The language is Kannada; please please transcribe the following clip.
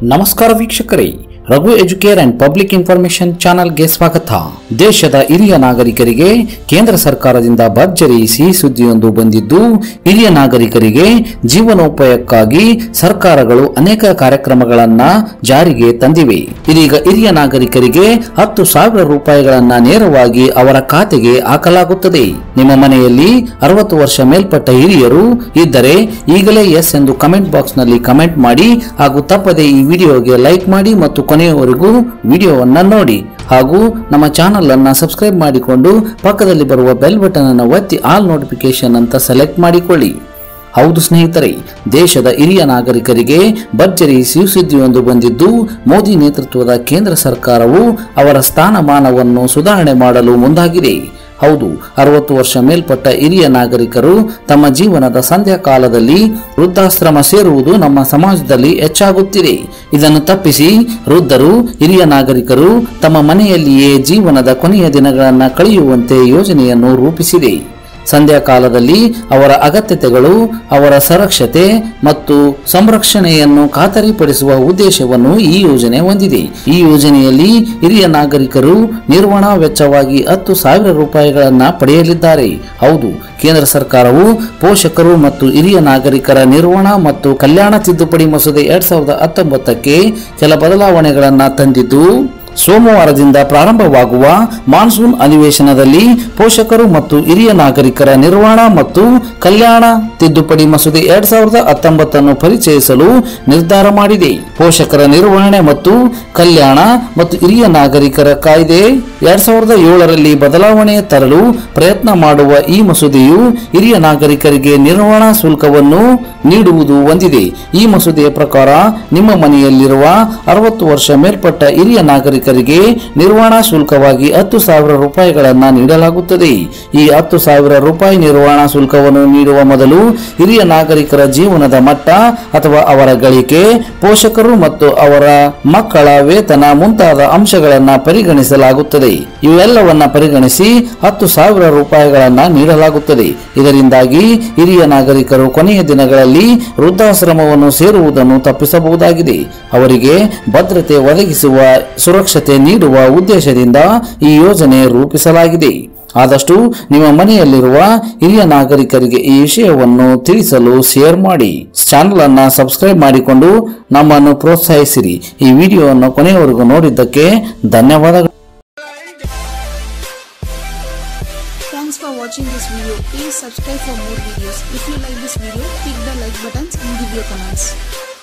ನಮಸ್ಕಾರ ವೀಕ್ಷಕರೇ Raghu Educare and public information ಚಾನೆಲ್ಗೆ ಸ್ವಾಗತ ದೇಶದ ಹಿರಿಯ ನಾಗರಿಕರಿಗೆ ಕೇಂದ್ರ ಸರ್ಕಾರದಿಂದ ಭರ್ಜರಿ ಸಿಹಿ ಸುದ್ದಿಯೊಂದು ಬಂದಿದ್ದು ಹಿರಿಯ ನಾಗರಿಕರಿಗೆ ಜೀವನೋಪಾಯಕ್ಕಾಗಿ ಸರ್ಕಾರಗಳು ಅನೇಕ ಕಾರ್ಯಕ್ರಮಗಳನ್ನ ಜಾರಿಗೆ ತಂದಿವೆ ಇದೀಗ ಹಿರಿಯ ನಾಗರಿಕರಿಗೆ ಹತ್ತು ಸಾವಿರ ರೂಪಾಯಿಗಳನ್ನ ನೇರವಾಗಿ ಅವರ ಖಾತೆಗೆ ಹಾಕಲಾಗುತ್ತದೆ ನಿಮ್ಮ ಮನೆಯಲ್ಲಿ ಅರವತ್ತು ವರ್ಷ ಮೇಲ್ಪಟ್ಟ ಹಿರಿಯರು ಇದ್ದರೆ ಈಗಲೇ ಎಸ್ ಎಂದು ಕಮೆಂಟ್ ಬಾಕ್ಸ್ ನಲ್ಲಿ ಕಮೆಂಟ್ ಮಾಡಿ ಹಾಗೂ ತಪ್ಪದೆ ಈ ವಿಡಿಯೋಗೆ ಲೈಕ್ ಮಾಡಿ ಮತ್ತು ಕೊನೆಯವರೆಗೂ ವಿಡಿಯೋವನ್ನ ನೋಡಿ ಹಾಗೂ ನಮ್ಮ ಚಾನಲ್ ಅನ್ನ ಸಬ್ಸ್ಕ್ರೈಬ್ ಮಾಡಿಕೊಂಡು ಪಕ್ಕದಲ್ಲಿ ಬರುವ ಬೆಲ್ ಬಟನ್ ಅನ್ನು ಒತ್ತಿ ಆಲ್ ನೋಟಿಫಿಕೇಶನ್ ಅಂತ ಸೆಲೆಕ್ಟ್ ಮಾಡಿಕೊಳ್ಳಿ ಹೌದು ಸ್ನೇಹಿತರೆ ದೇಶದ ಹಿರಿಯ ನಾಗರಿಕರಿಗೆ ಭರ್ಜರಿ ಸಿಹಿಸುದ್ದಿಯೊಂದು ಬಂದಿದ್ದು ಮೋದಿ ನೇತೃತ್ವದ ಕೇಂದ್ರ ಸರ್ಕಾರವು ಅವರ ಸ್ಥಾನಮಾನವನ್ನು ಸುಧಾರಣೆ ಮಾಡಲು ಮುಂದಾಗಿದೆ ಹೌದು ಅರವತ್ತು ವರ್ಷ ಮೇಲ್ಪಟ್ಟ ಹಿರಿಯ ನಾಗರಿಕರು ತಮ್ಮ ಜೀವನದ ಸಂಧ್ಯಾ ಕಾಲದಲ್ಲಿ ವೃದ್ಧಾಶ್ರಮ ಸೇರುವುದು ನಮ್ಮ ಸಮಾಜದಲ್ಲಿ ಹೆಚ್ಚಾಗುತ್ತಿದೆ ಇದನ್ನು ತಪ್ಪಿಸಿ ವೃದ್ಧರು ಹಿರಿಯ ನಾಗರಿಕರು ತಮ್ಮ ಮನೆಯಲ್ಲಿಯೇ ಜೀವನದ ಕೊನೆಯ ದಿನಗಳನ್ನು ಕಳೆಯುವಂತೆ ಯೋಜನೆಯನ್ನು ರೂಪಿಸಿದೆ ಸಂಧ್ಯಾ ಕಾಲದಲ್ಲಿ ಅವರ ಅಗತ್ಯತೆಗಳು ಅವರ ಸುರಕ್ಷತೆ ಮತ್ತು ಸಂರಕ್ಷಣೆಯನ್ನು ಖಾತರಿಪಡಿಸುವ ಉದ್ದೇಶವನ್ನು ಈ ಯೋಜನೆ ಹೊಂದಿದೆ ಈ ಯೋಜನೆಯಲ್ಲಿ ಹಿರಿಯ ನಾಗರಿಕರು ನಿರ್ವಹಣಾ ವೆಚ್ಚವಾಗಿ ಹತ್ತು ಸಾವಿರ ರೂಪಾಯಿಗಳನ್ನ ಪಡೆಯಲಿದ್ದಾರೆ ಹೌದು ಕೇಂದ್ರ ಸರ್ಕಾರವು ಪೋಷಕರು ಮತ್ತು ಹಿರಿಯ ನಾಗರಿಕರ ನಿರ್ವಹಣಾ ಮತ್ತು ಕಲ್ಯಾಣ ತಿದ್ದುಪಡಿ ಮಸೂದೆ ಎರಡ್ ಸಾವಿರದ ಹತ್ತೊಂಬತ್ತಕ್ಕೆ ಕೆಲ ಬದಲಾವಣೆಗಳನ್ನ ತಂದಿದ್ದು ಸೋಮವಾರದಿಂದ ಪ್ರಾರಂಭವಾಗುವ ಮಾನ್ಸೂನ್ ಅಧಿವೇಶನದಲ್ಲಿ ಪೋಷಕರು ಮತ್ತು ಹಿರಿಯ ನಾಗರಿಕರ ನಿರ್ವಹಣಾ ಮತ್ತು ಕಲ್ಯಾಣ ತಿದ್ದುಪಡಿ ಮಸೂದೆ ಎರಡ್ ಸಾವಿರದ ಹತ್ತೊಂಬತ್ತನ್ನು ಪರಿಚಯಿಸಲು ನಿರ್ಧಾರ ಮಾಡಿದೆ ಪೋಷಕರ ನಿರ್ವಹಣೆ ಮತ್ತು ಕಲ್ಯಾಣ ಮತ್ತು ಹಿರಿಯ ನಾಗರಿಕರ ಕಾಯ್ದೆ ಎರಡ್ ಸಾವಿರದ ಏಳರಲ್ಲಿ ಬದಲಾವಣೆ ತರಲು ಪ್ರಯತ್ನ ಮಾಡುವ ಈ ಮಸೂದೆಯು ಹಿರಿಯ ನಾಗರಿಕರಿಗೆ ನಿರ್ವಹಣಾ ಶುಲ್ಕವನ್ನು ನೀಡುವುದು ಹೊಂದಿದೆ ಈ ಮಸೂದೆಯ ಪ್ರಕಾರ ನಿಮ್ಮ ಮನೆಯಲ್ಲಿರುವ ಅರವತ್ತು ವರ್ಷ ಮೇಲ್ಪಟ್ಟ ಹಿರಿಯ ನಾಗರಿಕರಿಗೆ ನಿರ್ವಹಣಾ ಶುಲ್ಕವಾಗಿ ಹತ್ತು ಸಾವಿರ ರೂಪಾಯಿಗಳನ್ನು ನೀಡಲಾಗುತ್ತದೆ ಈ ಹತ್ತು ಸಾವಿರ ರೂಪಾಯಿ ನಿರ್ವಹಣಾ ಶುಲ್ಕವನ್ನು ನೀಡುವ ಮೊದಲು ಹಿರಿಯ ನಾಗರಿಕರ ಜೀವನದ ಮಟ್ಟ ಅಥವಾ ಅವರ ಗಳಿಕೆ ಪೋಷಕರು ಮತ್ತು ಅವರ ಮಕ್ಕಳ ವೇತನ ಮುಂತಾದ ಅಂಶಗಳನ್ನ ಪರಿಗಣಿಸಲಾಗುತ್ತದೆ ಇವೆಲ್ಲವನ್ನ ಪರಿಗಣಿಸಿ ಹತ್ತು ಸಾವಿರ ರೂಪಾಯಿಗಳನ್ನ ನೀಡಲಾಗುತ್ತದೆ ಇದರಿಂದಾಗಿ ಹಿರಿಯ ನಾಗರಿಕರು ಕೊನೆಯ ದಿನಗಳಲ್ಲಿ ವೃದ್ಧಾಶ್ರಮವನ್ನು ಸೇರುವುದನ್ನು ತಪ್ಪಿಸಬಹುದಾಗಿದೆ ಅವರಿಗೆ ಭದ್ರತೆ ಒದಗಿಸುವ ಸುರಕ್ಷತೆ ನೀಡುವ ಉದ್ದೇಶದಿಂದ ಈ ಯೋಜನೆ ರೂಪಿಸಲಾಗಿದೆ ಆದಷ್ಟು ನಿಮ್ಮ ಮನೆಯಲ್ಲಿರುವ ಹಿರಿಯ ನಾಗರಿಕರಿಗೆ ಈ ವಿಷಯವನ್ನು ತಿಳಿಸಲು ಶೇರ್ ಮಾಡಿ ಚಾನಲ್ ಅನ್ನ ಸಬ್ಸ್ಕ್ರೈಬ್ ಮಾಡಿಕೊಂಡು ನಮ್ಮನ್ನು ಪ್ರೋತ್ಸಾಹಿಸಿರಿ ಈ ವಿಡಿಯೋವನ್ನು ಕೊನೆಯವರೆಗೂ ನೋಡಿದ್ದಕ್ಕೆ ಧನ್ಯವಾದಗಳು Thanks for watching this video. Please subscribe for more videos. If you like this video, click the like buttons and give your comments.